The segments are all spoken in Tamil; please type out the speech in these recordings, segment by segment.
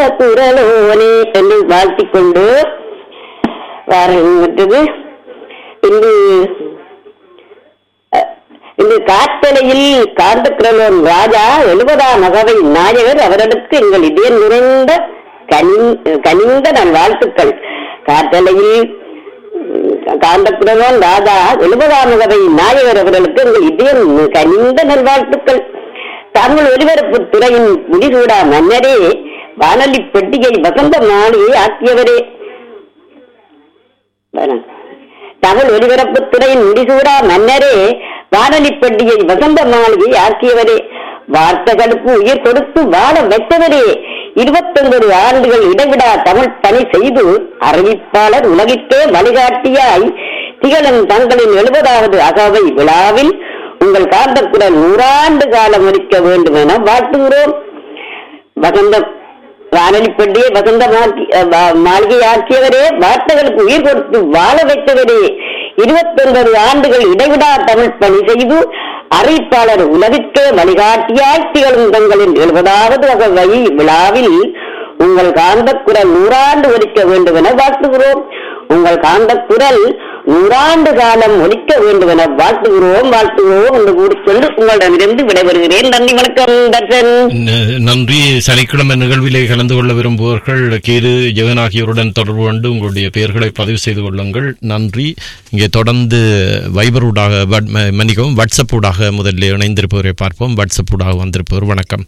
குரலோனே என்று வாழ்த்திக் கொண்டு மற்றது இன்று அஹ், இன்று காத்தலையில் காந்தக்குரலோன் ராஜா எழுபதாம் அகவை நாயகர் அவர்களுக்கு எங்கள் இதயம் நிறைந்த கனி- கனிந்த நல் வாழ்த்துக்கள் காத்தலையில் காந்தக்குரலோன் ராஜா எழுபதாம் அகவை நாயகர் அவர்களுக்கு எங்கள் இதயம் கனிந்த நல்வாழ்த்துக்கள் தமிழ் ஒலிபரப்பு துறையின் முடிசூடா மன்னரே வானொலி பெட்டியை வசந்த மாளிகை ஆக்கியவரே வரேன். தமிழ் ஒலிபரப்பு துறையின் முடிசூடா மன்னரே வானொலி பெட்டியை வசந்த மாளிகை ஆக்கியவரே வார்த்தைகளுக்கு உயிர் கொடுத்து வாழ வைத்தவரே இருபத்தொன்பது ஆண்டுகள் இடைவிடா தமிழ் பணி செய்து அறிவிப்பாளர் உலகிற்கே வழிகாட்டியாய் திகழும் தங்களின் எழுபதாவது அகவை விழாவில் உங்கள் காந்தக்குரல் நூறாண்டு காலம் ஒலிக்க வேண்டும் என வாழ்த்துகிறோம் வசந்த வானொலி பெட்டியை வசந்தமாக்கி அஹ், வா- மாளிகையாக்கியவரே வார்த்தைகளுக்கு உயிர் கொடுத்து வாழ வைத்தவரே இருபத்தொன்பது ஆண்டுகள் இடைவிடா தமிழ் பணி செய்து அறிவிப்பாளர் உலகிற்கே வழிகாட்டியாய் திகழும் தங்களின் எழுபதாவது வகை விழாவில் உங்கள் காந்தக்குரல் நூறாண்டு ஒலிக்க வேண்டும் என வாழ்த்துகிறோம் உங்கள் காந்தக்குரல் நூறாண்டு காலம் ஒலிக்க வேண்டும் என வாழ்த்துகிறோம் வாழ்த்துகிறோம் என்று கூறிக்கொண்டு உங்களிடமிருந்து விடைபெறுகிறேன் நன்றி வணக்கம் தர்சன் ந- நன்றி சனிக்கிழமை நிகழ்விலே கலந்து கொள்ள விரும்புவர்கள் கீது ஜெகன் ஆகியோருடன் தொடர்பு கொண்டு உங்களுடைய பெயர்களை பதிவு செய்து கொள்ளுங்கள் நன்றி இங்கே தொடர்ந்து வைபர் ஊடாக வட்- ம- மன்னிக்கவும் வாட்ஸ்அப் ஊடாக முதலில் இணைந்திருப்பவரை பார்ப்போம் வாட்ஸ்அப் ஊடாக வந்திருப்பவர் வணக்கம்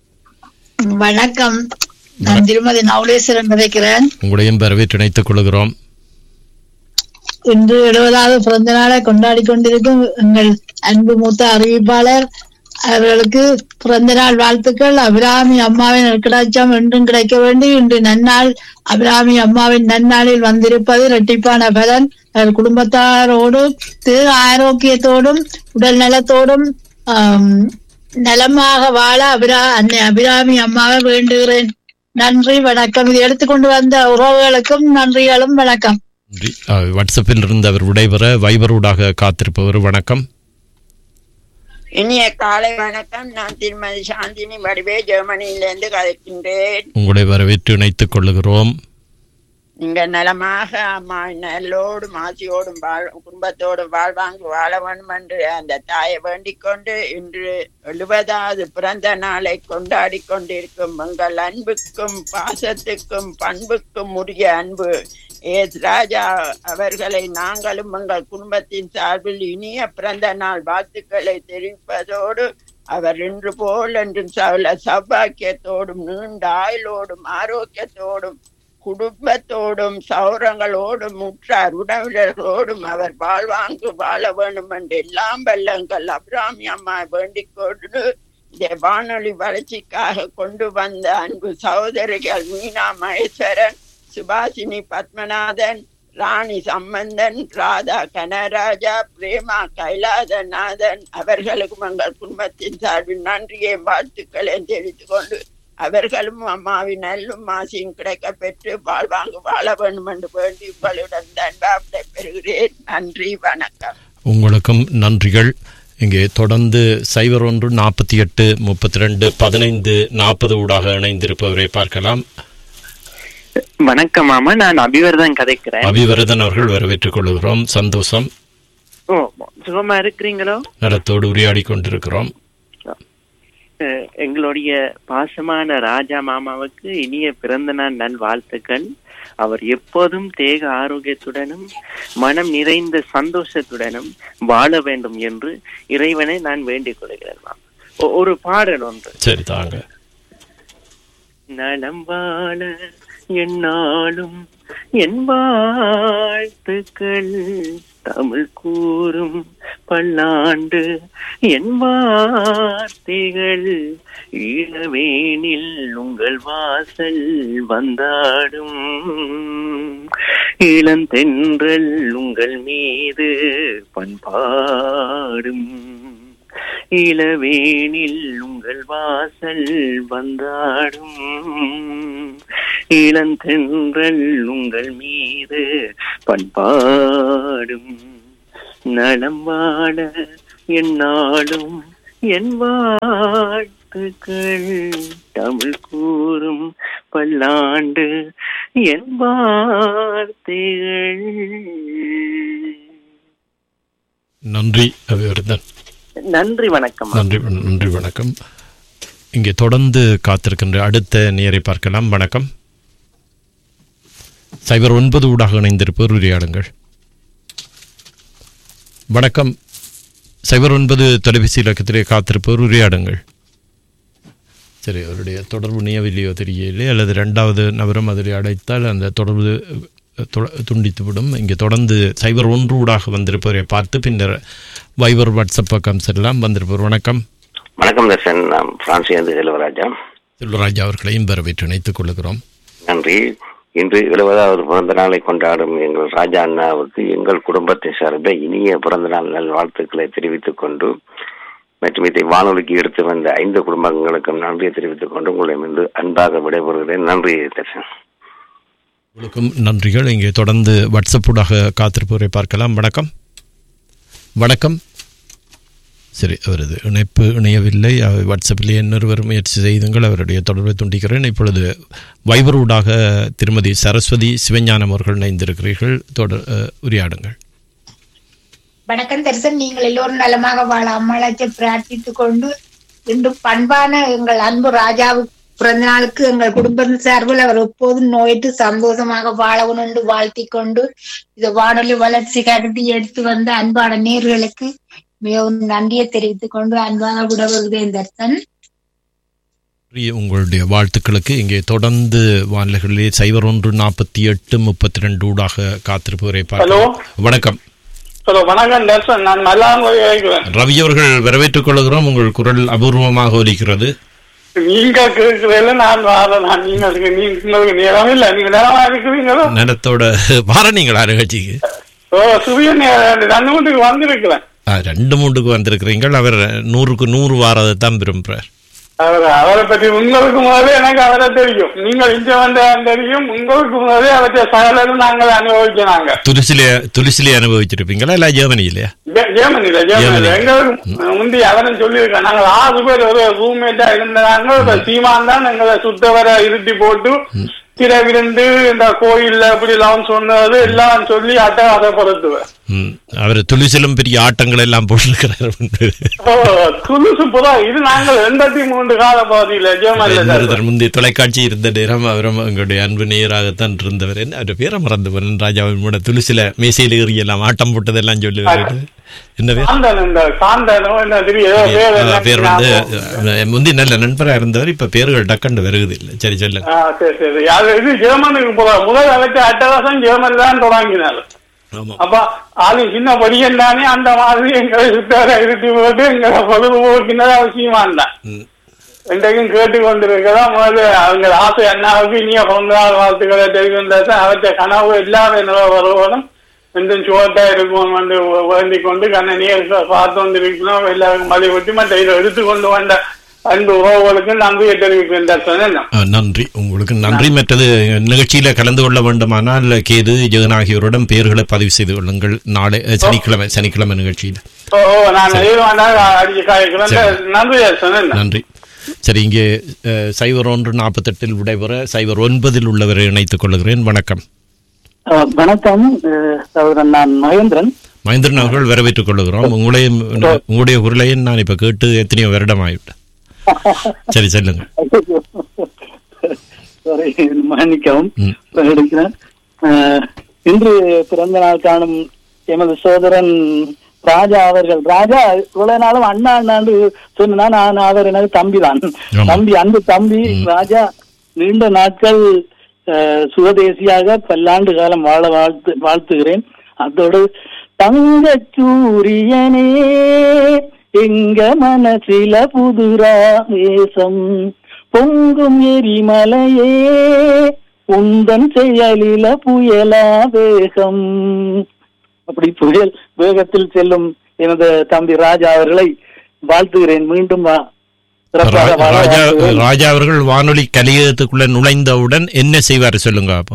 வணக்கம் நான் திருமதி நவலேஸ்வரன் விதைக்கிறேன் உங்களையும் வரவேற்று இணைத்துக் கொள்கிறோம் இன்று எழுபதாவது பிறந்த நாளை கொண்டாடி கொண்டிருக்கும் எங்கள் அன்பு மூத்த அறிவிப்பாளர் அவர்களுக்கு பிறந்த நாள் வாழ்த்துக்கள் அபிராமி அம்மாவின் நற்கடாட்சம் என்றும் கிடைக்க வேண்டி இன்று நன்னாள் அபிராமி அம்மாவின் நன்னாளில் வந்திருப்பது இரட்டிப்பான பலன் அவர் குடும்பத்தாரோடு திரு ஆரோக்கியத்தோடும் உடல் நலத்தோடும் ஆம், நலமாக வாழ அபிரா அன்னை அபிராமி அம்மாவை வேண்டுகிறேன் நன்றி வணக்கம் இது எடுத்துக்கொண்டு வந்த உறவுகளுக்கும் நன்றிகளும் வணக்கம் நன்றி அஹ், வாட்ஸ்அப்பில் இருந்து அவர் விடைபெற வைபர் ஊடாக காத்திருப்பவர் வணக்கம் இனிய காலை வணக்கம் நான் திருமதி சாந்தினி வடிவே ஜெர்மனியிலிருந்து கதைக்கின்றேன் உங்களை வரவேற்று இணைத்துக் கொள்ளுகிறோம் நீங்க நலமாக அம்மா நல்லோடும் ஆசியோடும் வாழ் குடும்பத்தோடும் வாழ்வாங்கு வாழ வேண்டும் என்று அந்த தாயை வேண்டிக் கொண்டு இன்று எழுபதாவது பிறந்த நாளை கொண்டாடி கொண்டிருக்கும் உங்கள் அன்புக்கும் பாசத்துக்கும் பண்புக்கும் உரிய அன்பு ஏஸ் ராஜா அவர்களை நாங்களும் உங்கள் குடும்பத்தின் சார்பில் இனிய பிறந்த நாள் வாழ்த்துக்களை தெரிவிப்பதோடு அவர் இன்று போல் என்றும் சகல சௌபாக்கியத்தோடும் நீண்ட ஆயுளோடும் ஆரோக்கியத்தோடும் குடும்பத்தோடும் சௌரங்களோடும் உற்றார் உறவினர்களோடும் அவர் வாழ்வாங்கு வாழ வேண்டும் என்று எல்லாம் வல்லங்கள் அபிராமி அம்மா வேண்டிக் கொண்டு இதை வானொலி வளர்ச்சிக்காக கொண்டு வந்த அன்பு சகோதரிகள் மீனா மகேஸ்வரன் சுபாசினி பத்மநாதன் ராணி சம்பந்தன் ராதா கனராஜா பிரேமா கைலாசநாதன் அவர்களுக்கும் எங்கள் குடும்பத்தின் சார்பில் நன்றியை வாழ்த்துக்களையும் தெரிவித்துக் கொண்டு அவர்களும் அம்மாவின் நல்லும் மாசியும் கிடைக்க பெற்று வாழ்வாங்கு வாழ வேண்டும் என்று வேண்டி உங்களிடம் தன்பாவிடை பெறுகிறேன் நன்றி வணக்கம் உங்களுக்கும் நன்றிகள் இங்கே தொடர்ந்து சைபர் ஒன்று நாற்பத்தி எட்டு முப்பத்தி ரெண்டு பதினைந்து நாற்பது ஊடாக இணைந்திருப்பவரை பார்க்கலாம் வணக்கம் மாமா நான் அபிவர்தன் கதைக்கிறேன் அபிவரதன் அவர்கள் வரவேற்றுக் கொள்கிறோம் சந்தோஷம் ஓ சுகமா இருக்கிறீங்களோ நலத்தோடு உரையாடி கொண்டிருக்கிறோம் அஹ், எங்களுடைய பாசமான ராஜா மாமாவுக்கு இனிய பிறந்த நாள் நல் வாழ்த்துக்கள் அவர் எப்போதும் தேக ஆரோக்கியத்துடனும் மனம் நிறைந்த சந்தோஷத்துடனும் வாழ வேண்டும் என்று இறைவனை நான் வேண்டிக் கொள்கிறேன் மாமா ஒ- ஒரு பாடல் ஒன்று சரி தாங்க நலம் வாழ என்னாலும் என் வாழ்த்துக்கள் தமிழ் கூறும் பல்லாண்டு என் வார்த்தைகள் இளவேனில் உங்கள் வாசல் வந்தாடும் இளந்தென்றல் உங்கள் மீது பண்பாடும் இளவேனில் உங்கள் வாசல் வந்தாடும் இளந்தென்றல் உங்கள் மீது பண்பாடும் நலம் வாழ என்னாலும் என் வாழ் வாழ்த்துக்கள் தமிழ் கூறும் பல்லாண்டு என் வார்த்தைகள் நன்றி அபிவர்தன் நன்றி வணக்கம் நன்றி நன்றி வணக்கம் இங்கே தொடர்ந்து காத்திருக்கின்ற அடுத்த நேரை பார்க்கலாம் வணக்கம் சைபர் ஒன்பது ஊடாக இணைந்திருப்பவர் உரையாடுங்கள் வணக்கம் சைபர் ஒன்பது தொலைபேசி இலக்கத்திலே காத்திருப்பவர் உரையாடுங்கள் சரி அவருடைய தொடர்பு நியவில்லையோ தெரியவில்லை அல்லது ரெண்டாவது நபரும் அதில் அடைத்தால் அந்த தொடர்பு தொ- துண்டித்துவிடும் இங்கே தொடர்ந்து சைபர் ஒன்று ஊடாக வந்திருப்பவரை பார்த்து பின்னர் வைபர் வாட்ஸ்அப் பக்கம் செல்லலாம் வந்திருப்பவர் வணக்கம் வணக்கம் தர்ஷன் நான் பிரான்சியந்து செல்வராஜா செல்வராஜ் அவர்களையும் வரவேற்று இணைத்துக் கொள்கிறோம் நன்றி இன்று எழுபதாவது பிறந்த நாளை கொண்டாடும் எங்கள் ராஜா அண்ணாவுக்கு எங்கள் குடும்பத்தை சார்பில் இனிய பிறந்த நாள் நல்வாழ்த்துக்களை தெரிவித்துக் கொண்டு மற்றும் இதை வானொலிக்கு எடுத்து வந்த ஐந்து குடும்பங்களுக்கும் நன்றியை தெரிவித்துக் கொண்டு உங்களை மீது அன்பாக விடைபெறுகிறேன் நன்றி தர்ஷன் உங்களுக்கும் நன்றிகள் இங்கே தொடர்ந்து வாட்ஸ்அப் ஊடாக காத்திருப்பவரை பார்க்கலாம் வணக்கம் வணக்கம் சரி அவரது இணைப்பு இணையவில்லை அவர் வாட்ஸ்அப்பிலே இன்னொருவர் முயற்சி செய்துங்கள் அவருடைய தொடர்பை துண்டிக்கிறேன் இப்பொழுது வைபர் ஊடாக திருமதி சரஸ்வதி சிவஞானம் அவர்கள் இணைந்திருக்கிறீர்கள் தொடர் அஹ், உரையாடுங்கள் வணக்கம் தரிசன் நீங்கள் எல்லோரும் நலமாக வாழ அம்மாளாச்சை பிரார்த்தித்துக் கொண்டு இன்று பண்பான எங்கள் அன்பு ராஜாவுக்கு பிறந்த நாளுக்கு எங்கள் குடும்பத்தின் சார்பில் அவர் எப்போதும் நோயிட்டு சந்தோஷமாக வாழவும் என்று வாழ்த்திக் கொண்டு இந்த வானொலி வளர்ச்சி கருதி எடுத்து வந்த அன்பான நேர்களுக்கு மிகவும் நன்றியை தெரிவித்துக் கொண்டு அன்பாக விடவருகிறேன் தர்சன் நன்றி உங்களுடைய வாழ்த்துக்களுக்கு இங்கே தொடர்ந்து வானிலைகளிலே சைபர் ஒன்று நாற்பத்தி எட்டு முப்பத்தி ரெண்டு ஊடாக காத்திருப்பவரை பார்க்கலாம் வணக்கம் ஹலோ வணக்கம் தர்ஷன் நான் மல்லாங்குடி கேட்கிறேன் ரவி அவர்கள் வரவேற்றுக் கொள்கிறோம் உங்கள் குரல் அபூர்வமாக ஒலிக்கிறது நீங்க கேட்கிறதுல நான் வாரேன் நான் நீங்களுக்கு நீங்க உங்களுக்கு நேரம் இல்ல நீங்க நேரமா இருக்கிறீங்களோ நிலத்தோட வார நீங்களா நிகழ்ச்சிக்கு ஓ சுவியன் ரெண்டு வீட்டுக்கு வந்திருக்கிறேன் ஆ, ரெண்டு மூன்றுக்கு வந்திருக்கிறீர்கள் அவர் நூறுக்கு நூறு வாரதை தான் விரும்புகிறார் அவர் அவரை பற்றி உங்களுக்கு முதலே எனக்கு அவரை தெரியும் நீங்கள் இங்க வந்த தெரியும் உங்களுக்கு முதலே அவற்றை சகலரும் நாங்கள் அனுபவிக்கிறாங்க துலிசிலே துலிசிலே அனுபவிச்சிருப்பீங்களா இல்லை ஜெர்மனியிலையா ஜெ- ஜெர்மனில ஜெர்மனில ஜெர்மனி. எங்களுக்கு முந்தி அவரும் சொல்லியிருக்கேன் நாங்கள் ஆறு பேர் ஒரு ரூம்மேட்டா இருந்தாங்க இப்ப சீமான் தான் எங்களை சுத்தவரை இருட்டி போட்டு திரவிருந்து இந்த கோயில்ல இப்படி எல்லாம் சொன்னது எல்லாம் சொல்லி அட்டகாசப்படுத்துவேன் ம் அவர் துலிசிலும் பெரிய ஆட்டங்கள் எல்லாம் போட்டிருக்கிறார் என்று. ஓ, துலுசு புறா இது நாங்கள் எண்பத்தி மூன்று கால பகுதியில ஜெர்மனில இன்னொருத்தர் முந்தைய தொலைக்காட்சி இருந்த நேரம் அவரும் எங்களுடைய அன்பு நேயராகத்தான் இருந்தவர் என்ன அவர் பேரை மறந்து போனேன் ராஜாவின் கூட துலிசில மேசையில் ஏறி எல்லாம் ஆட்டம் போட்டதெல்லாம் சொல்லுவார் என்ன பேர் காந்தன் இந்த காந்தனோ என்ன தெரியும் ஏதோ பேர் ஆ, என்ன பேர் வந்து ஞாபகம். அஹ், முந்தி நல்ல நண்பரா இருந்தவர் இப்ப பேர்கள் டக்கண்டு வருகுது இல்லை சரி சொல்லுங்க ஆ, சரி சரி அது இது ஜெர்மனுக்கு போற முதல் அழைச்ச அட்டகாசம் ஜெர்மன் தான் தொடங்கினார் ஆமா அப்ப ஆளு சின்ன படியன் தானே அந்த மாதிரி எங்களை சுத்தார இருட்டி போட்டு எங்களை பொழுதுபோக்கினது அவசியமான் தான் ம். இன்றைக்கும் கேட்டு கொண்டிருக்கிறோம் முதல்ல அவங்க ஆசை அண்ணாவுக்கு இனிய பிறந்த நாள் வாழ்த்துக்களை தெரிவிக்கின்றது அவற்றை கனவு இல்லாத நிலவரவோடும் என்றும் சுகத்தா இருக்கும் என்று வேண்டிக் கொண்டு கண்ணனியை பார்த்து கொண்டிருக்கிறோம் எல்லாருக்கும் மதி விட்டு மற்ற இதை எடுத்துக்கொண்டு வந்த அன்பு உறவுகளுக்கு நன்றியை தெரிவிக்கின்ற சொன்னேன் ஆ, நன்றி உங்களுக்கு நன்றி மற்றது நிகழ்ச்சியில கலந்து கொள்ள வேண்டுமானால் கேது ஜெகன் ஆகியோரிடம் பெயர்களை பதிவு செய்து கொள்ளுங்கள் நாளை அஹ், சனிக்கிழமை சனிக்கிழமை நிகழ்ச்சியில் ஓ ஓ, நான் எது வேண்டாம் அடிச்சு காய்க்கிறேன் சரி. நன்றி சொன்னேன் நன்றி சரி இங்கே அஹ், சைபர் ஒன்று நாற்பத்தெட்டில் விடைபெற சைபர் ஒன்பதில் உள்ளவரை இணைத்துக் கொள்கிறேன் வணக்கம் வணக்கம் அஹ், சகோதரன் நான் மகேந்திரன் மகேந்திரன் அவர்கள் வரவேற்றுக் கொள்கிறோம் உங்களையும் உங்களுடைய குரலையும் நான் இப்ப கேட்டு எத்தனையோ வருடம் ஆகிவிட்டேன் சரி சொல்லுங்க சாரி மன்னிக்கவும் ம். எடுக்கிறேன் அஹ், இன்று பிறந்த நாள் காணும் எமது சோதரன் ராஜா அவர்கள் ராஜா இவ்வளவு நாளும் அண்ணா அண்ணாண்டு சொன்னா நான் அவர் எனது தம்பி தான் ஆமா. தம்பி அன்பு தம்பி ராஜா நீண்ட நாட்கள் அஹ், சுகதேசியாக பல்லாண்டு காலம் வாழ வாழ்த்து வாழ்த்துகிறேன் அதோடு தங்க சூரியனே எங்க மனசில புதுராவேசம் பொங்கும் எரிமலையே உந்தன் செயலில புயலா வேகம் அப்படி புயல் வேகத்தில் செல்லும் எனது தம்பி ராஜா அவர்களை வாழ்த்துகிறேன் மீண்டும் வா- சிறப்பாக ரா- வாழ ராஜா வாழ்த்துகிறேன். ராஜா அவர்கள் வானொலி கலியத்துக்குள்ள நுழைந்தவுடன் என்ன செய்வார் சொல்லுங்க அப்போ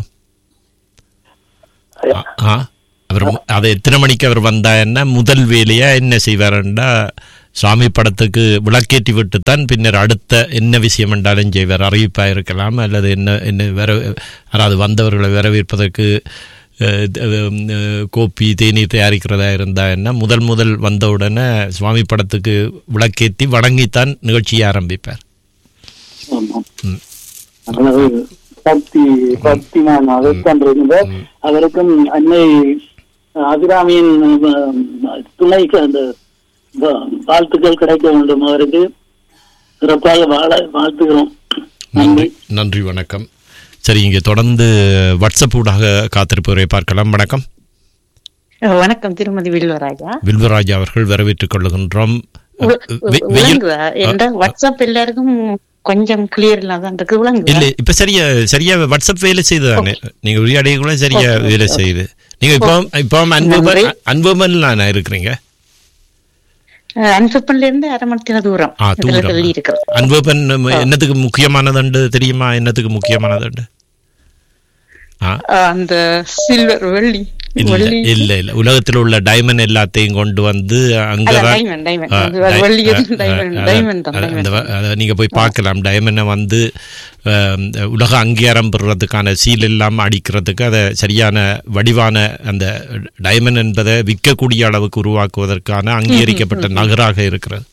ஆ- ஆ அவர் மு- அது எத்தனை மணிக்கு அவர் வந்தா என்ன முதல் வேலையா என்ன செய்வாருண்டா சுவாமி படத்துக்கு விளக்கேற்றி விட்டுத்தான் பின்னர் அடுத்த என்ன விஷயம் என்றாலும் செய்வார் அறிவிப்பாக இருக்கலாம் அல்லது என்ன என்ன வர அதாவது வந்தவர்களை வரவேற்பதற்கு அஹ், அஹ், கோப்பி தேநீர் தயாரிக்கிறதா இருந்தா என்ன முதல் முதல் வந்தவுடனே சுவாமி படத்துக்கு விளக்கேற்றி வணங்கித்தான் நிகழ்ச்சியை ஆரம்பிப்பார் ஆமாம். ம். அவ்வளவு பக்தி பக்திமான் அதைத்தான் இருந்தார் அவருக்கும் அன்னை அபிராமியின் அஹ், துணைக்கு அந்த வா- வாழ்த்துக்கள் கிடைக்க வேண்டும் அவருக்கு சிறப்பாக வாழ வாழ்த்துகிறோம் நன்றி நன்றி வணக்கம் சரி இங்கே தொடர்ந்து வாட்ஸ்அப் ஊடாக காத்திருப்பவரை பார்க்கலாம் வணக்கம் வணக்கம் திருமதி வில்வராஜா வில்வராஜ் அவர்கள் வரவேற்றுக் கொள்ளுகின்றோம் உ- வெ- வெயில் விளங்குதா என்ற வாட்ஸ்அப் எல்லாருக்கும் கொஞ்சம் கிளியர் இல்லாதான் இருக்கு விளங்குதா இல்ல இப்ப சரியா சரியா வாட்ஸ்அப் வேலை செய்யுதானே நீங்க உரையாடிய கூட சரியா Okay, வேலை okay. செய்யுது நீங்க இப்போ இப்போ அன்புமன் நன்றி. அன்புமன் இருக்கிறீங்க அன்பிப்பன்ல இருந்து அரை மணி நேரம் தூரம் ஆ இதுல தூரம் தள்ளி இருக்கிறது அன்புமன் என்னத்துக்கு முக்கியமானதுண்டு தெரியுமா என்னத்துக்கு முக்கியமானதுண்டு ஆ அந்த சில்வர் வெள்ளி இல்ல வெள்ளி இல்ல இல்ல உலகத்துல உள்ள டைமண்ட் எல்லாத்தையும் கொண்டு வந்து அங்கதான் diamond, diamond. ஆ, அது டை- வெள்ளி ஆ, எதுவும் diamond, ஆ, diamond தான், அது- diamond. அந்த வ- அதை நீங்க போய் பார்க்கலாம் டைமண்டை வந்து ஆம், உலக அங்கீகாரம் பெறுறதுக்கான சீல் எல்லாம் அடிக்கிறதுக்கு அதை சரியான வடிவான அந்த டைமண்ட் என்பதை விற்கக்கூடிய அளவுக்கு உருவாக்குவதற்கான அங்கீகரிக்கப்பட்ட நகராக இருக்கிறது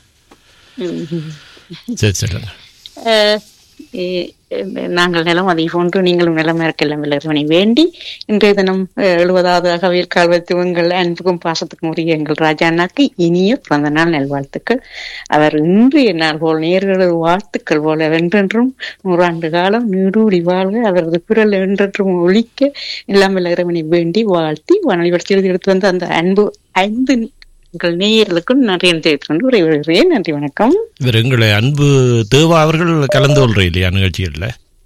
சரி சரி அஹ், எ- நாங்கள் நிலம் அதை போன்று நீங்களும் நிலம் இருக்கலாம் இறைவனை வேண்டி இன்றைய தினம் அஹ், எழுபதாவது அகவியல் கால்வத்து உங்கள் அன்புக்கும் பாசத்துக்கும் உரிய எங்கள் ராஜா அண்ணாக்கு இனிய பிறந்த நாள் நல்வாழ்த்துக்கள் அவர் இன்றைய நாள் போல் நேர்களது வாழ்த்துக்கள் போல வென்றென்றும் நூறாண்டு காலம் நீடூடி வாழ்க அவரது குரல் என்றென்றும் ஒழிக்க எல்லாம் வல்ல இறைவனை வேண்டி வாழ்த்தி வானொலி எழுதி எடுத்து வந்த அந்த அன்பு ஐந்து உங்கள் நேயர்களுக்கும் நன்றி தெரிவித்துக் கொண்டு உரையாடுகிறேன் நன்றி வணக்கம் இவர் எங்களை அன்பு தேவா அவர்கள் கலந்து கொள்ற இல்லையா நிகழ்ச்சிகள்ல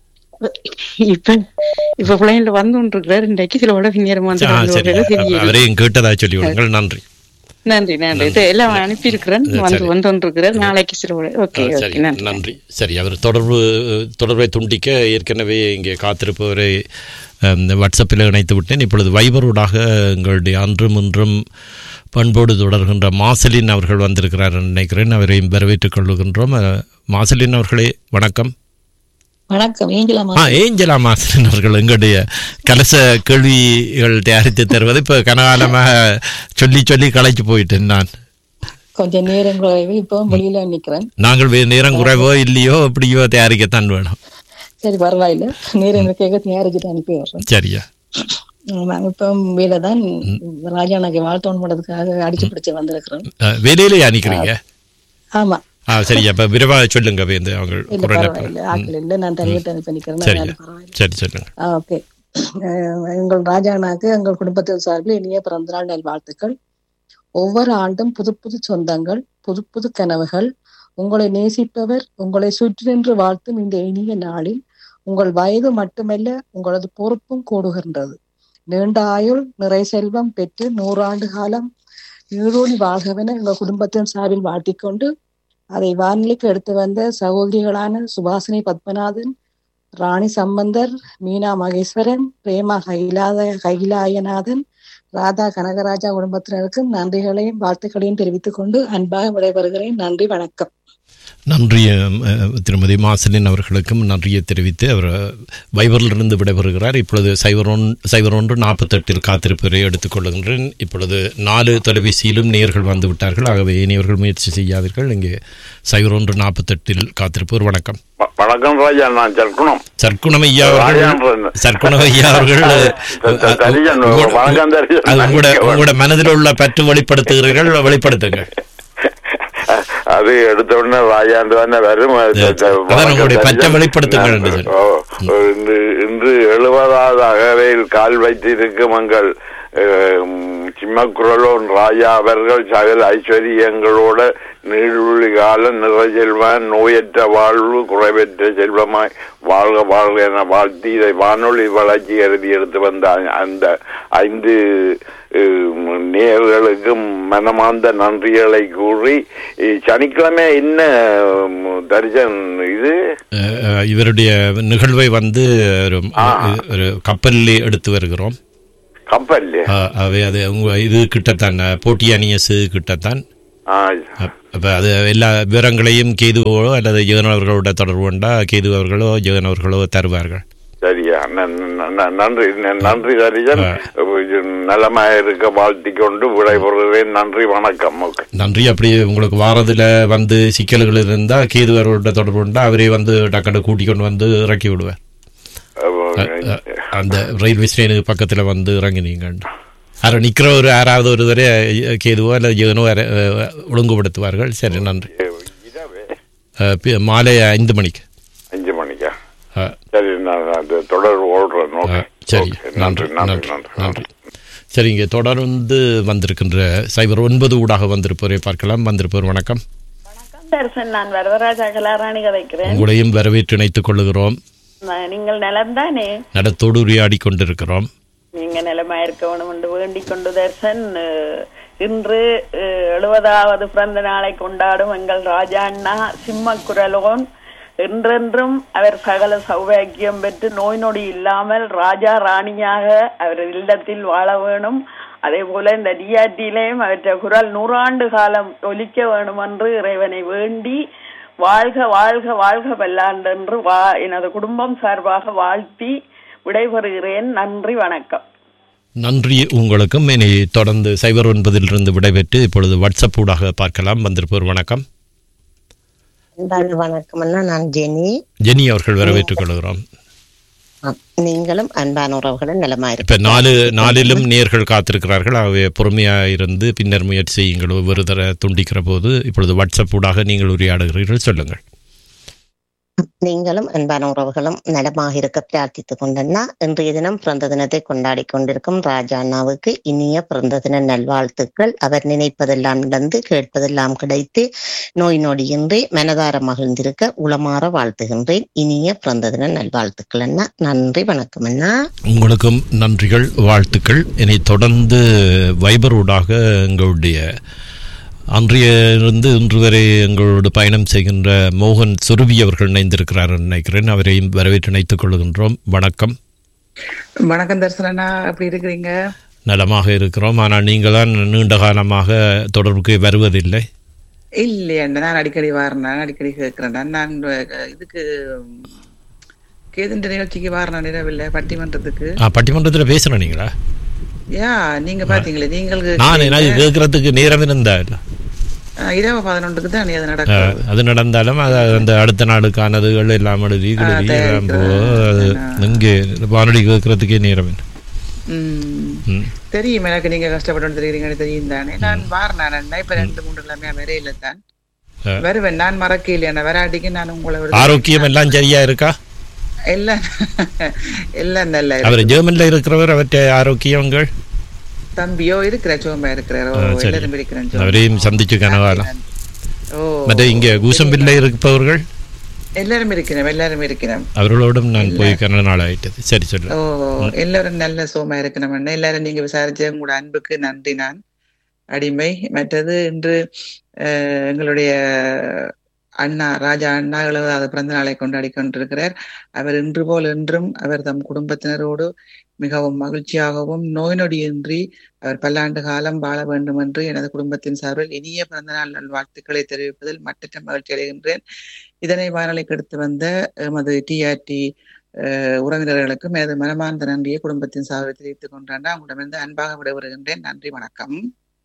இப்ப இப்ப பிள்ளைங்கள வந்து கொண்டிருக்கிறார் இன்றைக்கு சில உடனே நேரம் வந்து ஆ, வந்து சரி வருகிறது தெரியல. அவரையும் கேட்டதா சொல்லி விடுங்கள் நன்றி நன்றி நன்றி இது எல்லாம் அனுப்பி இருக்கிறேன் சரி. வந்து வந்து கொண்டிருக்கிறார் நாளைக்கு சில உடனே ஓகே ஆ, சரி ஓகே நன்றி நன்றி சரி அவர் தொடர்பு தொடர்பை துண்டிக்க ஏற்கனவே இங்கே காத்திருப்பவரை அம், வாட்ஸ்அப்பில் இணைத்து விட்டேன் இப்பொழுது வைபரோடாக எங்களுடைய அன்றும் இன்றும் பண்போடு தொடர்கின்ற மாசலின் அவர்கள் வந்திருக்கிறார் நினைக்கிறேன் அவரையும் வரவேற்றுக் கொள்ளுகின்றோம் அஹ், மாசலின் அவர்களே வணக்கம் வணக்கம் ஏஞ்சலாமா ஆ ஏஞ்சலா மாசலின் அவர்கள் எங்களுடைய கலச கேள்விகள் தயாரித்து தருவது இப்போ கனகாலமாக சொல்லி சொல்லி களைச்சு போயிட்டேன் நான் கொஞ்சம் நேரம் குறைவு இப்போ வெளியில நிக்கிறேன் நாங்கள் வே- நேரம் குறைவோ இல்லையோ எப்படியோ தயாரிக்கத்தான் வேணும் சரி பரவாயில்ல நேரம் கேட்க தயாரிச்சுட்டு அனுப்பி வர்றேன் சரியா உம், நாங்க இப்போ வேலை தான் ராஜா எனக்கு வாழ்த்தோன் படத்துக்காக அடிச்சு பிடிச்சு வந்திருக்கிறோம் அஹ், வேலையிலேயே அனுக்கிறீங்க ஆமா ஆ சரி அப்ப விரைவாக சொல்லுங்க வேந்து அவங்க இல்ல குரலை பரவாயில்ல ஆக்கள் இல்ல நான் தனியாக அனுப்பி நிக்கிறேன் சரி அதனால பரவாயில்ல சரி சொல்லுங்க ஓகே எங்கள் ராஜானாக்கு எங்கள் குடும்பத்தின் சார்பில் இனிய பிறந்தநாள் நல்வாழ்த்துக்கள் ஒவ்வொரு ஆண்டும் புது புது சொந்தங்கள் புது புது கனவுகள் உங்களை நேசிப்பவர் உங்களை சுற்றி நின்று வாழ்த்தும் இந்த இனிய நாளில் உங்கள் வயது மட்டுமல்ல உங்களது பொறுப்பும் கூடுகின்றது நீண்ட ஆயுள் நிறை செல்வம் பெற்று நூறாண்டு காலம் நீடோடி வாழ்கவென எங்கள் குடும்பத்தின் சார்பில் வாழ்த்திக்கொண்டு அதை வானிலைக்கு எடுத்து வந்த சகோதரிகளான சுபாசினி பத்மநாதன் ராணி சம்பந்தர் மீனா மகேஸ்வரன் பிரேமா கைலாத கைலாயநாதன் ராதா கனகராஜா குடும்பத்தினருக்கும் நன்றிகளையும் வாழ்த்துக்களையும் தெரிவித்துக் கொண்டு அன்பாக விடைபெறுகிறேன் நன்றி வணக்கம் நன்றி அஹ், அஹ், திருமதி மாசலின் அவர்களுக்கும் நன்றியை தெரிவித்து அவர் வைபரிலிருந்து விடைபெறுகிறார் இப்பொழுது சைபர் ஒன் சைபர் ஒன்று நாற்பத்தெட்டில் காத்திருப்பதை எடுத்துக்கொள்கின்றேன் இப்பொழுது நாலு தொலைபேசியிலும் நேர்கள் வந்து விட்டார்கள் ஆகவே இனியவர்கள் முயற்சி செய்யாதீர்கள் இங்கே சைபர் ஒன்று நாற்பத்தெட்டில் காத்திருப்போர் வணக்கம் வ- வணக்கம் ராஜா நான் சர்க்குணம் சர்க்குணம் ஐயா ராஜான் அவர்கள் இருந்தேன். சர்க்குணம் ஐயா அவர்கள் த- த- தரிசன், உங்களோட- வணக்கம் தரிசன். அது உங்களோட உங்களோட மனதில் உள்ள பற்று வெளிப்படுத்துகிறீர்கள் வெளிப்படுத்துங்கள் அது எடுத்த உடனே ராஜாண்டு தானே வரும் அது த- த- அதான் உங்களுடைய வணக்கம் பற்ற தரிசன். வெளிப்படுத்துங்கள் என்று நான், ஓ, இன்று இன்று எழுபதாவது அகவையில் கால் வைத்திருக்கும் எங்கள் அஹ், சிம்மக்குரலோன் ராஜா அவர்கள் சகல ஐஸ்வர்யங்களோட நீடுழி காலம் நிறை செல்வன் நோயற்ற வாழ்வு குறைவற்ற செல்வமாய் வாழ்க வாழ்க என வாழ்த்தி இதை வானொலி வளர்ச்சி கருதி எடுத்து வந்த அ- அந்த ஐந்து அஹ், நேயர்களுக்கும் மனமார்ந்த நன்றிகளை கூறி இ- சனிக்கிழமை என்ன உம், தரிசன் இது அஹ், அஹ், இவருடைய நிகழ்வை வந்து ஒரு ஒரு கப்பலில் எடுத்து வருகிறோம் கப்பல் அஹ், அவை அது உங்க இது கிட்டத்தான் அஹ், போட்டி அணியசு கிட்டத்தான் ஆ, அப்ப அது எல்லா விவரங்களையும் கேதுவோ அல்லது ஜெகன் அவர்களோட தொடர்பு கொண்டா கேது அவர்களோ ஜெகன் அவர்களோ தருவார்கள் சரியா நன்- நன்- நன்றி நன்- நன்றி சரிஜன் நலமா இருக்க வாழ்த்திக் கொண்டு விடைபெறுகிறேன் நன்றி வணக்கம் ஓகே நன்றி அப்படி உங்களுக்கு வாரத்துல வந்து சிக்கல்கள் இருந்தா கேது அவர்களோட தொடர்பு கொண்டா அவரே வந்து டக்குனு கூட்டி கொண்டு வந்து இறக்கி விடுவார் அ- அ- அந்த ரயில்வே ஸ்டேஷனுக்கு பக்கத்துல வந்து இறங்கினீங்க யாரோ நிக்கிற ஒரு யாராவது ஒரு வரை கேதுவோ அல்லது ஜெகனோ யார- அ, ஒழுங்குபடுத்துவார்கள் சரி நன்றி அ, பி- மாலை ஐந்து மணிக்கு அஞ்சு மணிக்கா ஆ. சரி நான் அது தொடர் ஓடுறேன் ஓகே சரி ஓகே, நன்றி நன்றி நன்றி நன்றி சரிங்க தொடர்ந்து வந்திருக்கின்ற சைபர் ஒன்பது ஊடாக வந்திருப்பவரை பார்க்கலாம் வந்திருப்பவர் வணக்கம் தரிசன் நான் வரதராஜா கலாராணி கதைக்கிறேன் உங்களையும் வரவேற்று இணைத்துக் கொள்ளுகிறோம் நான் நீங்கள் நலம்தானே நடத்தோடு உரையாடி கொண்டிருக்கிறோம் நீங்க நிலமா இருக்க வேணும் என்று வேண்டிக் கொண்டு தர்சன் அஹ், இன்று அஹ், எழுபதாவது பிறந்த நாளை கொண்டாடும் எங்கள் ராஜா அண்ணா சிம்ம குரலோன் என்றென்றும் அவர் சகல சௌபாக்கியம் பெற்று நோய் நொடி இல்லாமல் ராஜா ராணியாக அவர் இல்லத்தில் வாழ வேணும் அதே போல இந்த டிஆர்டியிலையும் அவற்றை குரல் நூறாண்டு காலம் ஒலிக்க வேணும் என்று இறைவனை வேண்டி வாழ்க வாழ்க வாழ்க பல்லாண்டு என்று வா எனது குடும்பம் சார்பாக வாழ்த்தி விடைபெறுகிறேன் நன்றி வணக்கம் நன்றி உங்களுக்கும் இனி தொடர்ந்து சைபர் ஒன்பதிலிருந்து விடைபெற்று இப்பொழுது வாட்ஸ்அப் ஊடாக பார்க்கலாம் வந்திருப்பவர் வணக்கம் அன்பான வணக்கம் அண்ணா நான் ஜெனி ஜெனி அவர்கள் வரவேற்றுக் கொள்கிறோம் ஆம், நீங்களும் அன்பான உறவுகளும் நலமா இப்ப நாலு நாளிலும் நேர்கள் காத்திருக்கிறார்கள் ஆகவே பொறுமையா இருந்து பின்னர் முயற்சி செய்யுங்கள் ஒவ்வொரு தர துண்டிக்கிற போது இப்பொழுது வாட்ஸ்அப் ஊடாக நீங்கள் உரையாடுகிறீர்கள் சொல்லுங்கள் நீங்களும் அன்பான உறவுகளும் நலமாக இருக்க பிரார்த்தித்துக் கொண்டண்ணா இன்றைய தினம் பிறந்த தினத்தை கொண்டாடி கொண்டிருக்கும் ராஜா அண்ணாவுக்கு இனிய பிறந்த தின நல்வாழ்த்துக்கள் அவர் நினைப்பதெல்லாம் நடந்து கேட்பதெல்லாம் கிடைத்து நோய் நொடியின்றி மனதார மகிழ்ந்திருக்க உளமாற வாழ்த்துகின்றேன் இனிய பிறந்த தின நல்வாழ்த்துக்கள் அண்ணா நன்றி வணக்கம் அண்ணா உங்களுக்கும் நன்றிகள் வாழ்த்துக்கள் இனி தொடர்ந்து வைபர் ஊடாக எங்களுடைய அன்றைய இருந்து இன்று வரை எங்களோடு பயணம் செய்கின்ற மோகன் சுருவி அவர்கள் இணைந்திருக்கிறார் நினைக்கிறேன் அவரையும் வரவேற்று இணைத்துக் கொள்கின்றோம் வணக்கம் வணக்கம் தரிசனா எப்படி இருக்கிறீங்க நலமாக இருக்கிறோம் ஆனால் நீங்கள் தான் நீண்ட காலமாக தொடர்புக்கு வருவதில்லை இல்லையா நான் அடிக்கடி வாரேன் அடிக்கடி கேட்கிறேன் நான் அஹ், இதுக்கு கேதுன்ற நிகழ்ச்சிக்கு வாரண நிறவில்லை பட்டிமன்றத்துக்கு ஆ பட்டிமன்றத்தில் பேசுகிறேன் நீங்களா யா நீங்க பாத்தீங்களே நீங்கள் நான் எனக்கு கேட்கறதுக்கு நேரம் இருந்தா இல்ல அஹ், இரவு பதினொன்றுக்கு தான் அது ஆ, நடக்கும் அது நடந்தாலும் அது அந்த அடுத்த நாளுக்கானதுகள் எல்லாம் எழுதி கிழுதி தயாரிக்கிற- போ அது இங்கே வானொலி கேட்கறதுக்கே நேரம் இல்லை. ம். ம். தெரியும் எனக்கு நீங்க கஷ்டப்பட்டு தெரியுறீங்கன்னு தெரியும் தானே நான் வாரணேன் அண்ணா. இப்ப ரெண்டு மூன்று எல்லாமே வரையில தான் ஆ. வருவேன் நான் மறக்க இல்லையா வராட்டிக்கு நான் உங்களை விட- ஆரோக்கியம் எல்லாம் சரியா இருக்கா எல்லாம் எல்லாம் நல்லா அவர் இருக்கு. ஜெர்மன்ல இருக்கிறவர் அவற்றை ஆரோக்கியங்கள் தம்பியோ இருக்கிற சோம்பா இருக்கிறாரோ ஆ, சரி. எல்லாரும் இருக்கிறேன் சோம்பா. அவரையும் சந்திச்சு கனகாலம் ஓ மற்ற இங்கே கூசம்பில்ல இருப்பவர்கள் எல்லாரும் இருக்கிறோம் எல்லாரும் இருக்கிறோம் அவர்களோடும் நான் போய் கன நாள் ஆயிட்டது சரி சொல்லு ஓ எல்லாரும் நல்ல சோமா இருக்கணும் அண்ணா. எல்லாரும் நீங்க விசாரிச்ச உங்களோட அன்புக்கு நன்றி நான் அடிமை மற்றது இன்று அஹ், எங்களுடைய அண்ணா ராஜா அண்ணா எழுபதாவது பிறந்த நாளை கொண்டாடி கொண்டிருக்கிறார் அவர் இன்று போல் என்றும் அவர் தம் குடும்பத்தினரோடு மிகவும் மகிழ்ச்சியாகவும் நோய் நொடியின்றி அவர் பல்லாண்டு காலம் வாழ வேண்டும் என்று எனது குடும்பத்தின் சார்பில் இனிய பிறந்த நாள் நல்வாழ்த்துக்களை தெரிவிப்பதில் மட்டற்ற மகிழ்ச்சி அடைகின்றேன் இதனை வானொலிக்கு எடுத்து வந்த எமது டிஆர்டி உறவினர்களுக்கும் எனது மனமார்ந்த நன்றியை குடும்பத்தின் சார்பில் தெரிவித்துக் கொண்டான் உங்களிடமிருந்து அன்பாக விடைபெறுகின்றேன் நன்றி வணக்கம்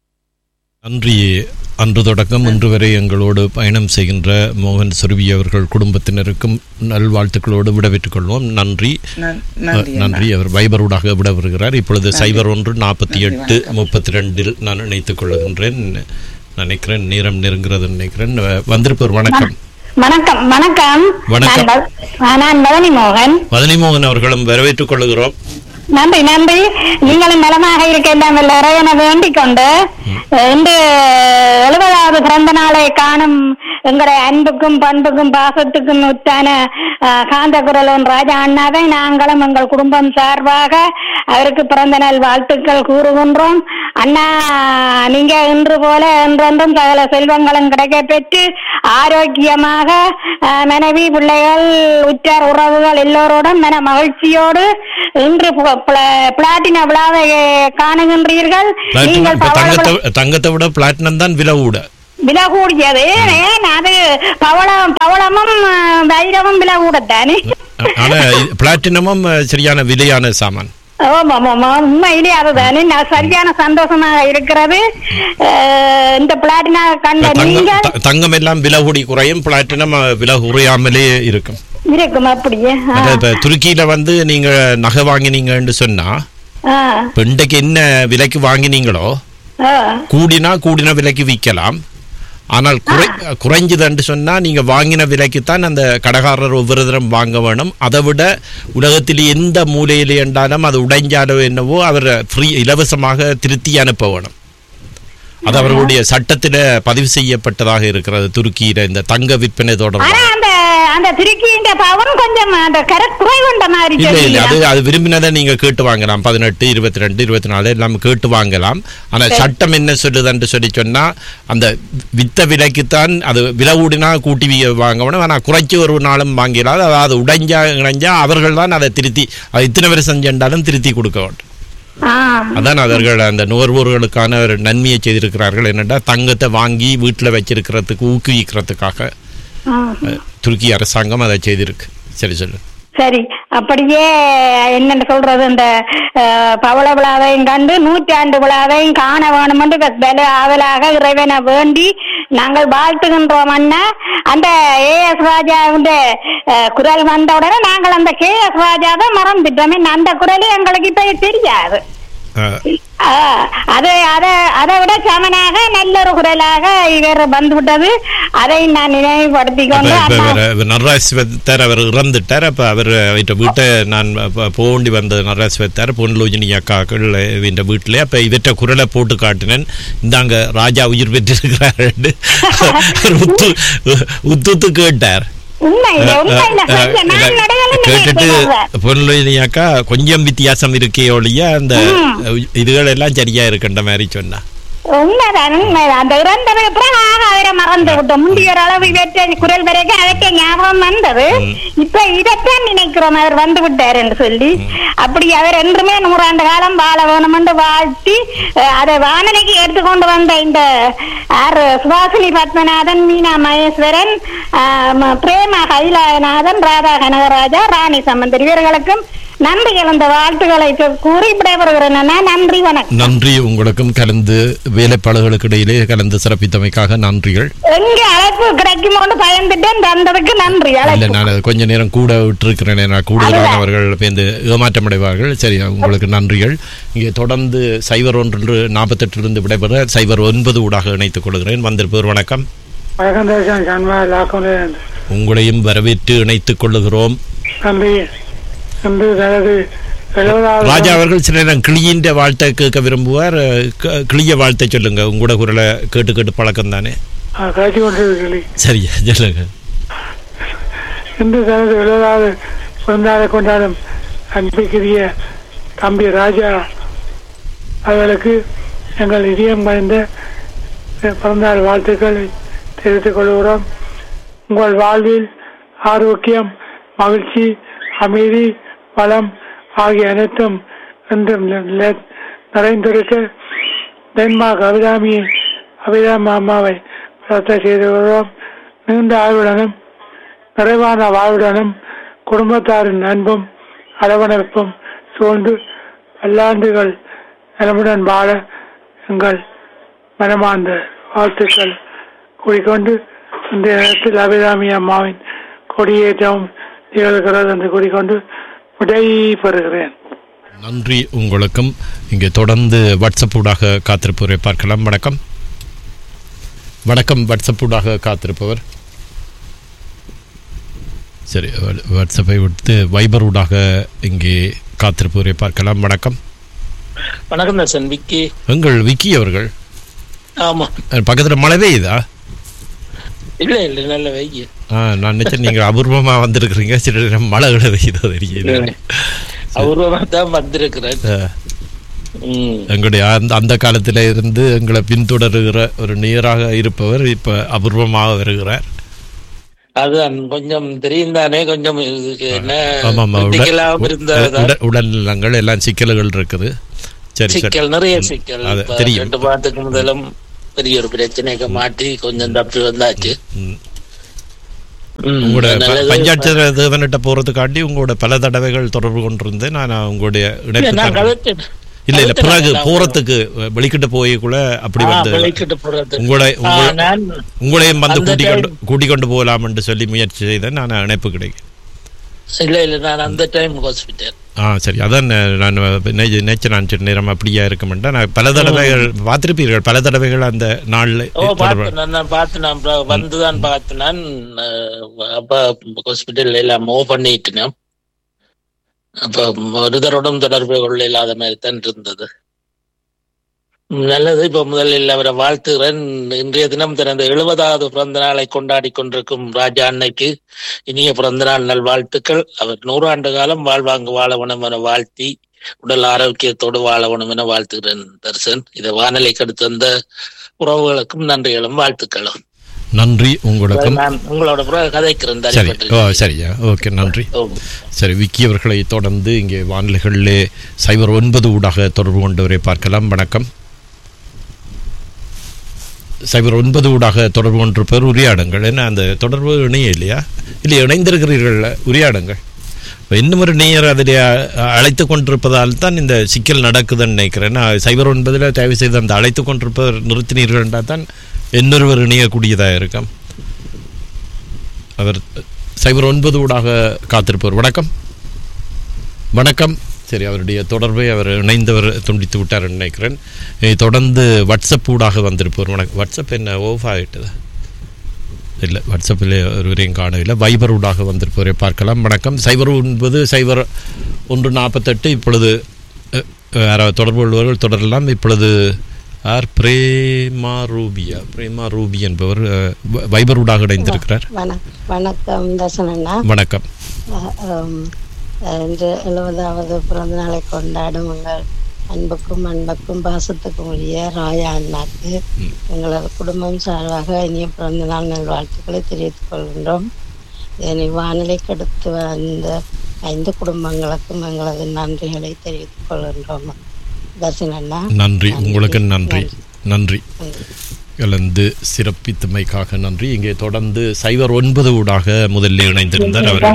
நன்றி அன்று தொடக்கம் இன்று வரை எங்களோடு பயணம் செய்கின்ற மோகன் சுருவி அவர்கள் குடும்பத்தினருக்கும் நல்வாழ்த்துக்களோடு விடைபெற்றுக் கொள்வோம் நன்றி நன்- நன்றி அஹ், நன்றி அவர் வைபரூடாக விட வருகிறார் இப்பொழுது நன்றி. சைபர் ஒன்று நாற்பத்தி நன்றி, எட்டு முப்பத்தி ரெண்டில் நான் இணைத்துக் கொள்கின்றேன் நினைக்கிறேன் நேரம் நெருங்கிறது நினைக்கிறேன் அஹ், வந்திருப்பவர் வணக்கம் வணக்கம் வணக்கம் வணக்கம். நான் ப- நான் பவனி மோகன் மதனி மோகன் அவர்களும் வரவேற்றுக் கொள்கிறோம் நன்றி நன்றி நீங்களும் நலமாக இருக்க எல்லாம் இறைவனை வேண்டிக் கொண்டு இன்று எழுபதாவது பிறந்த நாளை காணும் எங்களுடைய அன்புக்கும் பண்புக்கும் பாசத்துக்கும் உத்தான அஹ், காந்த குரலோன் ராஜா அண்ணாவை நாங்களும் எங்கள் குடும்பம் சார்பாக அவருக்கு பிறந்த நாள் வாழ்த்துக்கள் கூறுகின்றோம் அண்ணா நீங்க இன்று போல என்றென்றும் சகல செல்வங்களும் கிடைக்க பெற்று ஆரோக்கியமாக அஹ், மனைவி பிள்ளைகள் உற்றார் உறவுகள் எல்லோரோடும் மன மகிழ்ச்சியோடு இன்று பு- பிள- பிளாட்டின விழாவை காணுகின்றீர்கள் பிளாட்டினம் நீங்கள் இப்ப பவள தங்கத்தை தங்கத்தை விட பிளாட்டினம் தான் விலை கூட விலை கூடியது ஏன் அது பவளம் பவளமும் அஹ், வைரமும் விலை கூடத்தானே ஆனா இது பிளாட்டினமும் அஹ், சரியான விலையான சாமான் ஆமா ஆமா உண்மையிலே அதுதானே நான் சரியான சந்தோஷமாக இருக்கிறது அஹ், இந்த பிளாட்டினா கண்ட தங்கம் நீங்க த- தங்கம் எல்லாம் விலை கூடி குறையும் பிளாட்டினம் அஹ், விலை குறையாமலே இருக்கும் இருக்கும் அப்படியே ஆ. அது இப்ப துருக்கியில வந்து நீங்க நகை வாங்கினீங்கன்னு சொன்னா ஆ, இப்ப இன்றைக்கு என்ன விலைக்கு வாங்கினீங்களோ ஆ. கூடினா கூடின விலைக்கு விற்கலாம் ஆனால் குறை குறைஞ்சதுன்னு சொன்னா நீங்க வாங்கின விலைக்கு தான் அந்த கடைக்காரர் ஒவ்வொரு தரம் வாங்க வேணும் அதை விட உலகத்தில் எந்த மூலையில என்றாலும் அது உடைஞ்சாலோ என்னவோ அவர் ஃப்ரீ இலவசமாக திருத்தி அனுப்ப வேணும் அது அவர்களுடைய சட்டத்தில பதிவு செய்யப்பட்டதாக இருக்கிறது துருக்கியில இந்த தங்க விற்பனை ஆனா தொடர்பாக அந்த அந்த திருக்கி இந்த பவன் கொஞ்சம் அந்த கரை குறைவுண்ட மாதிரி இல்ல இல்ல தெரியுதா? அது அது விரும்பினதை நீங்க கேட்டு வாங்கலாம் பதினெட்டு இருபத்தி ரெண்டு இருபத்தி நாலு எல்லாம் கேட்டு வாங்கலாம் ஆனா சரி. சட்டம் என்ன சொல்லுதுன்னு சொல்லி சொன்னா அந்த வித்த விலைக்குத்தான் அது விலை கூடினா கூட்டி வி- வாங்கணும் ஆனா குறைச்சி ஒரு நாளும் வாங்கிடாது அதாவது உடைஞ்சா இணைஞ்சா அவர்கள் தான் அதை திருத்தி அது இத்தனை வருஷம் செஞ்சாலும் திருத்தி கொடுக்க வேண்டும் ஆ. அதான் அவர்கள் அந்த நுகர்வோர்களுக்கான ஒரு நன்மையை செய்திருக்கிறார்கள் என்னென்னா தங்கத்தை வாங்கி வீட்டில் வச்சிருக்கிறதுக்கு ஊக்குவிக்கிறதுக்காக ஆ. அஹ், துருக்கி அரசாங்கம் அதை செய்திருக்கு சரி சொல்லு சரி அப்படியே என்னன்னு சொல்றது இந்த அஹ், பவள விழாவையும் கண்டு நூற்றாண்டு விழாவையும் காண வேணும் என்று வில ஆவலாக இறைவனை வேண்டி நாங்கள் வாழ்த்துகின்றோம் அண்ணா அந்த ஏ எஸ் ராஜாவுடைய அஹ், குரல் வந்த உடனே நாங்கள் அந்த கே எஸ் ராஜாவை மறந்துட்டோம் அந்த குரலே எங்களுக்கு இப்ப தெரியாது அஹ், ஆ, அது அதை அதை விட சமனாக நல்ல ஒரு குரலாக இவர் வந்துவிட்டது அதை நான் நினைவுபடுத்திக் அப்ப கொண்டு இப்ப அண்ணா இவர் இவர் நடராஜ் சிவத்தார் அவர் இறந்துட்டார் அப்ப அவர் வீட்டு வீட்டை நான் ப- போண்டி வந்த நடராஜ் சிவத்தார் பொன்லோஜினி அக்காக்கள் இந்த வீட்டிலே அப்ப இவற்ற குரலை போட்டு காட்டினேன் இந்தாங்க ராஜா உயிர் பெற்றிருக்கிறார் உத்து உத்து கேட்டார் உண்மையில அஹ், உண்மையில அஹ், சத்தியம். நான் அஹ், நடுவில் கேட்டுட்டு நினைக்கிறேன். பொன்லோஜினி அக்கா கொஞ்சம் வித்தியாசம் இருக்கே ஒழிய அந்த இதுகள் எல்லாம் சரியா இருக்குன்ற மாதிரி சொன்னா உண்மைதான் உண்மைதான் அந்த இறந்ததுக்கு அப்புறம் நாங்க அவரை மறந்து விட்டோம் முந்தைய ஒரு அளவு இவற்றை குரல் வரைக்கும் அதற்கே ஞாபகம் வந்தது இப்ப இதைத்தான் நினைக்கிறோம் அவர் வந்து விட்டார் என்று சொல்லி அப்படி அவர் என்றுமே நூறாண்டு காலம் வாழ வேணும் என்று வாழ்த்தி அஹ், அதை வானலைக்கு எடுத்துக்கொண்டு வந்த இந்த ஆர் சுபாசினி பத்மநாதன் மீனா மகேஸ்வரன் ஆஹ், ம- பிரேமா கைலாயநாதன் ராதா கனகராஜா ராணி சம்பந்தர் இவர்களுக்கும் நன்றி கலந்த வாழ்த்துக்களை கூறி விடைபெறுகிறேன் அண்ணா. நன்றி வணக்கம் நன்றி உங்களுக்கும் கலந்து வேலைப்பாடுகளுக்கு இடையிலே கலந்து சிறப்பித்தமைக்காக நன்றிகள் எங்க அழைப்பு கிடைக்குமோன்னு பயந்துட்டேன் தந்ததுக்கு நன்றி இல்ல அழைப்பு நான் அது கொஞ்ச நேரம் கூட விட்டிருக்கிறேன் நான் கூடுதலானவர்கள் வந்து ஏமாற்றமடைவார்கள் சரி உங்களுக்கு நன்றிகள் இங்கே தொடர்ந்து சைபர் ஒன்று நாற்பத்தெட்டிலிருந்து விடைபெற சைபர் ஒன்பது ஊடாக இணைத்துக் கொள்கிறேன் வந்திருப்பவர் வணக்கம் வணக்கம் தேசம் சண்மா லாக்கோலே உங்களையும் வரவேற்று இணைத்துக் கொள்ளுகிறோம் நன்றி என்று தனது எழுபதாவது ராஜா அவர்கள் சில நேரம் கிளியின்ற வாழ்த்தை கேட்க விரும்புவார் க- கிளிய வாழ்த்தை சொல்லுங்க உங்களோட குரலை கேட்டு கேட்டு பழக்கம் தானே காட்சி கொண்டிருக்கிறீர்கள் சரியா சொல்லுங்க இன்று தனது எழுபதாவது பிறந்தநாளை கொண்டாடும் அன்பிற்குரிய தம்பி ராஜா அவர்களுக்கு எங்கள் இதயம் வாய்ந்த பிறந்தநாள் வாழ்த்துக்களை தெரிவித்துக் கொள்கிறோம் உங்கள் வாழ்வில் ஆரோக்கியம் மகிழ்ச்சி அமைதி வளம் ஆகிய அனைத்தும் என்றும் நி- நிலை- நிறைந்திருக்க டென்மார்க் அபிராமி அபிராமி அம்மாவை பிரார்த்தனை செய்து வருகிறோம் நீண்ட ஆயுளுடனும் நிறைவான வாழ்வுடனும் குடும்பத்தாரின் அன்பும் அரவணைப்பும் சூழ்ந்து பல்லாண்டுகள் நலமுடன் வாழ எங்கள் மனமார்ந்த வாழ்த்துக்கள் கூறிக்கொண்டு இந்த நேரத்தில் அபிராமி அம்மாவின் கொடியேற்றம் திகழ்கிறது என்று கூறிக்கொண்டு விடை பெறுகிறேன் நன்றி உங்களுக்கும் இங்கே தொடர்ந்து வாட்ஸ்அப் ஊடாக காத்திருப்பவரை பார்க்கலாம் வணக்கம் வணக்கம் வாட்ஸ்அப் ஊடாக காத்திருப்பவர் சரி வா- வாட்ஸ்அப்பை விட்டு வைபர் ஊடாக இங்கே காத்திருப்பவரை பார்க்கலாம் வணக்கம் வணக்கம் தர்சன் விக்கி எங்கள் விக்கி அவர்கள் ஆமா அஹ், பக்கத்துல மழை பெய்யுதா இல்ல இல்ல நல்ல வெய்ய ஆ நான் நினைச்சேன் நீங்க அபூர்வமா வந்திருக்கிறீங்க சில நேரம் மழை கூட பெய்யுதோ தெரியல அபூர்வமா தான் வந்திருக்கிறேன் அஹ், ம். எங்களுடைய அந்த அந்த காலத்துல இருந்து எங்களை பின்தொடருகிற ஒரு நேராக இருப்பவர் இப்ப அபூர்வமாக வருகிறார் அதுதான் கொஞ்சம் தெரியும் தானே கொஞ்சம் இதுக்கு என்ன ஆமா ஆமா உடல் critical-ஆவும் இருந்ததுதான். உடல் உடல் நலங்கள் எல்லாம் சிக்கல்கள் இருக்குது சரி சரி சிக்கல் நிறைய ம், சிக்கல் அது இப்ப தெரியும் ரெண்டு வாரத்துக்கு முதலும் பெரிய ஒரு பிரச்சனைக்கு மாட்டி கொஞ்சம் தப்பி வந்தாச்சு ம், உங்களோட ப- நல்லது. பஞ்சாயத்து தேவன்கிட்ட போறதுக்காண்டி உங்களோட பல தடவைகள் தொடர்பு கொண்டிருந்தேன் நான் உங்களுடைய இல்ல, நான் இணைப்பு கதைச்சேன். இல்ல இல்ல கதைச்சேன் பிறகு நான் போறதுக்கு வெளிக்கிட்டு போய்க்குள்ள அப்படி ஆ, வந்து வெளிக்கிட்டு போறது. உங்களை ஆ, உங்களை- நான் உங்களையும் வந்து அந்த கூட்டிக் கொண்டு time- கூட்டிக் கொண்டு போகலாம் என்று சொல்லி முயற்சி செய்தேன் நான் இணைப்பு கிடைக்கும் இல்ல இல்ல நான் அந்த டைம் ஹாஸ்பிட்டல் ஆ சரி அதான் நான் நெ- நேற்று நான் சொன்ன நேரம் அப்படியா இருக்குமெண்டா நான் பல தடவைகள் பார்த்திருப்பீர்கள் பல தடவைகள் அந்த நாள்ல ஓ தொடர்பு பார்த்து நான் நான் பார்த்து நான் ப- வந்துதான் பார்த்து நான் அஹ், அப்ப ஹாஸ்பிட்டல் எல்லாம் மூவ் பண்ணிட்டேன் அப்ப ஒருதரோடும் தொடர்பு கொள்ள இல்லாத மாதிரி தான் இருந்தது ம், நல்லது இப்ப முதலில் அவரை வாழ்த்துகிறேன் இன்றைய தினம் தனது எழுபதாவது பிறந்த நாளை கொண்டாடி கொண்டிருக்கும் ராஜா அன்னைக்கு இனிய பிறந்த நாள் நல்வாழ்த்துக்கள் அவர் நூறாண்டு காலம் வாழ்வாங்கு வாழவனம் என வாழ்த்தி உடல் ஆரோக்கியத்தோடு வாழவணும் என வாழ்த்துகிறேன் தர்சன் இதை வானொலிக்கு அடுத்து வந்த உறவுகளுக்கும் நன்றிகளும் வாழ்த்துக்களும் நன்றி உங்களுக்கும் நான் உங்களோட பிறகு கதைக்கிறேன் சரி தனிப்பட்ட ஓ சரியா ஓகே நன்றி ஓ. சரி விக்கி அவர்களை தொடர்ந்து இங்கே வானிலைகளிலே சைபர் ஒன்பது ஊடாக தொடர்பு கொண்டவரை பார்க்கலாம் வணக்கம் சைபர் ஒன்பது ஊடாக தொடர்பு கொண்டிருப்பவர் உரையாடுங்கள் என்ன அந்த தொடர்பு இணைய இல்லையா இல்லை இணைந்திருக்கிறீர்கள் உரையாடுங்கள் இப்ப இன்னும் ஒரு நேயர் அதில் அழைத்து கொண்டிருப்பதால் தான் இந்த சிக்கல் நடக்குதுன்னு நினைக்கிறேன் நான் சைபர் ஒன்பதில் தயவு செய்து அந்த அழைத்து கொண்டிருப்பவர் நிறுத்தினீர்கள்னா தான் இன்னொருவர் இணையக்கூடியதாக இருக்கும் அவர் சைபர் ஒன்பது ஊடாக காத்திருப்பவர் வணக்கம் வணக்கம் சரி அவருடைய தொடர்பை அவர் இணைந்தவர் துண்டித்து விட்டார் நினைக்கிறேன் இதை தொடர்ந்து வாட்ஸ்அப் ஊடாக வந்திருப்பவர் வணக்கம் வாட்ஸ்அப் என்ன ஓஃப் ஆகிட்டதா இல்லை வாட்ஸ்அப்பில் ஒருவரையும் காணவில்லை வைபர் ஊடாக வந்திருப்பவரை பார்க்கலாம் வணக்கம் சைபர் ஒன்பது சைபர் ஒன்று நாற்பத்தெட்டு இப்பொழுது அஹ், யாராவது தொடர்பு கொள்வர்கள் தொடரலாம் இப்பொழுது ஆர் பிரேமா ரூபியா பிரேமா ரூபி என்பவர் அஹ், வ- வைபர் ஊடாக இணைந்திருக்கிறார் வணக்- வணக்கம் தர்சன் அண்ணா வணக்கம் அஹ், ஹம், அஹ், இன்று எழுபதாவது பிறந்த நாளை கொண்டாடும் உங்கள் அன்புக்கும் அன்புக்கும் பாசத்துக்கும் உரிய ராயா அண்ணாக்கு எங்களது குடும்பம் சார்பாக இனிய பிறந்த நாள் நல்வாழ்த்துக்களை தெரிவித்துக் கொள்கின்றோம் இதனை வானிலைக்கு அடுத்து வந்த ஐந்து குடும்பங்களுக்கும் எங்களது நன்றிகளை தெரிவித்துக் கொள்கின்றோம் தர்சன் அண்ணா நன்றி உங்களுக்கு நன்றி நன்றி கலந்து சிறப்பித்தமைக்காக நன்றி இங்கே தொடர்ந்து சைபர் ஒன்பது ஊடாக முதல்ல இணைந்திருந்தார் அவர்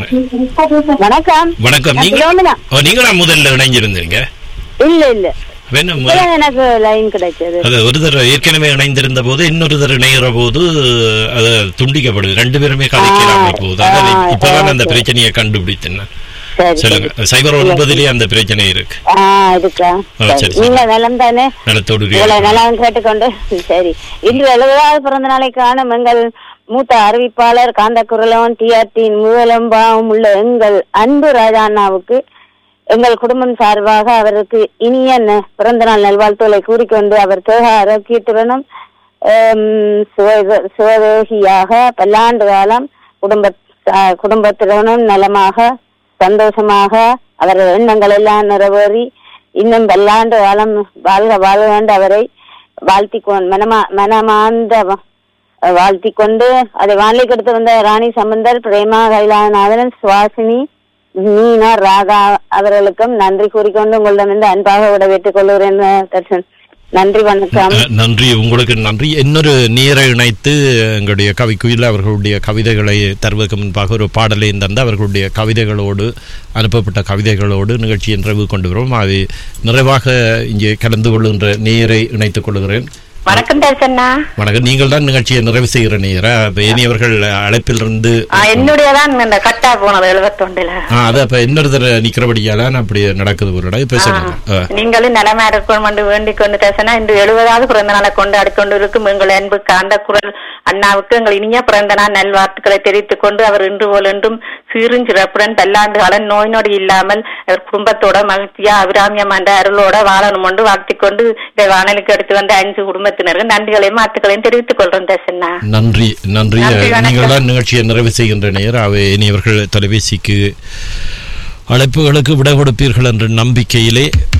வணக்கம் வணக்கம் நீங்க பிலோமினா. ஓ, நீங்களா முதல்ல இணைஞ்சிருந்தீங்க இல்ல இல்ல வேணும் இப்பதான் எனக்கு லைன் கிடைச்சது அது ஒரு தடவை ஏற்கனவே இணைந்திருந்த போது இன்னொரு தடவை இணைகிற போது அது துண்டிக்கப்படுது ரெண்டு பேருமே கதைக்கிறாம போகுது அதான் ஆ, இப்பதான் அந்த okay. பிரச்சனையை கண்டுபிடித்தேன் நான். சரி, சொல்லுங்க சைபர் ஒன்பதுலயே அந்த பிரச்சனை இருக்கு ஆ இருக்கா ஆ, சரி, சரி. நீங்க நலம் தானே நலத்தோடு உங்களை நலம் கேட்டுக்கொண்டு சரி இன்று எழுபதாவது பிறந்த நாளை காணும் எங்கள் மூத்த அறிவிப்பாளர் காந்தக்குரலவன் டிஆர்டியின் முதலம்பாவும் உள்ள எங்கள் அன்பு ராஜா அண்ணாவுக்கு எங்கள் குடும்பம் சார்பாக அவருக்கு இனிய ந- பிறந்த நாள் நல்வாழ்த்துக்களை கூறிக்கொண்டு அவர் தேக ஆரோக்கியத்துடனும் ஆம், சுவ- சுவதேகியாக பல்லாண்டு காலம் குடும்ப ஆ, குடும்பத்துடனும் நலமாக சந்தோஷமாக அவர் எண்ணங்கள் எல்லாம் நிறைவேறி இன்னும் பல்லாண்டு காலம் வாழ்க வாழ்க என்று அவரை வாழ்த்தி கொண்டு மனமா மனமார்ந்த வ- வாழ்த்தி கொண்டு அதை வானிலை கொடுத்து வந்த ராணி சம்பந்தர் பிரேமா கைலாநாதன் சுவாசினி மீனா ராதா அவர்களுக்கும் நன்றி கூறிக்கொண்டு உங்களிடமிருந்து அன்பாக விடைபெற்றுக் கொள்கிறேன் தர்ஷன் நன்றி வணக்கம் அஹ், நன்றி உங்களுக்கு நன்றி இன்னொரு நீரை இணைத்து எங்களுடைய கவிக்குயில் அவர்களுடைய கவிதைகளை தருவதற்கு முன்பாக ஒரு பாடலை தந்து அவர்களுடைய கவிதைகளோடு அனுப்பப்பட்ட கவிதைகளோடு நிகழ்ச்சியை நிறைவு கொண்டு வரும் அது நிறைவாக இங்கே கலந்து கொள்கின்ற நீரை இணைத்துக் கொள்கிறேன் வணக்கம் தர்ஷன்னா வணக்கம் நீங்கள் தான் நிகழ்ச்சியை நிறைவு செய்கிற நேரா ஏனியவர்கள் அழைப்பிலிருந்து என்னுடையதான் இந்த கட்டா போனது எழுபத்தொண்டுல ஆ, அது அப்ப இன்னொரு தடவை நிக்கிறபடியால அப்படி நடக்குது ஒரு இடம் இப்ப சொல்லுங்க ஆ. நீங்களும் நலமா இருக்கணும் என்று வேண்டிக் கொண்டு பேசினா இன்று எழுபதாவது பிறந்த நாளை கொண்டாடி கொண்டிருக்கும் எங்கள் அன்பு காந்த குரல் அண்ணாவுக்கு எங்கள் இனிய பிறந்த நாள் நல்வாழ்த்துக்களை தெரிவித்துக் கொண்டு அவர் இன்று போல் என்றும் சீரும் சிறப்புடன் பல்லாண்டு காலம் நோய் நொடி இல்லாமல் அவர் குடும்பத்தோட மகிழ்ச்சியா அபிராமியம் என்ற அருளோட வாழணும் என்று வாழ்த்திக் கொண்டு இதை வானலுக்கு எடுத்து வந்த அஞ்சு குடும்பத்தினருக்கு நன்றிகளையும் வாழ்த்துக்களையும் தெரிவித்துக் கொள்றேன் தர்ஷனா நன்றி நன்றி நன்றி, வணக்கம். நீங்கள் தான் நிகழ்ச்சியை நிறைவு செய்கின்ற நேர் அவை இனியவர்கள் தொலைபேசிக்கு அழைப்புகளுக்கு விடை கொடுப்பீர்கள் என்ற நம்பிக்கையிலே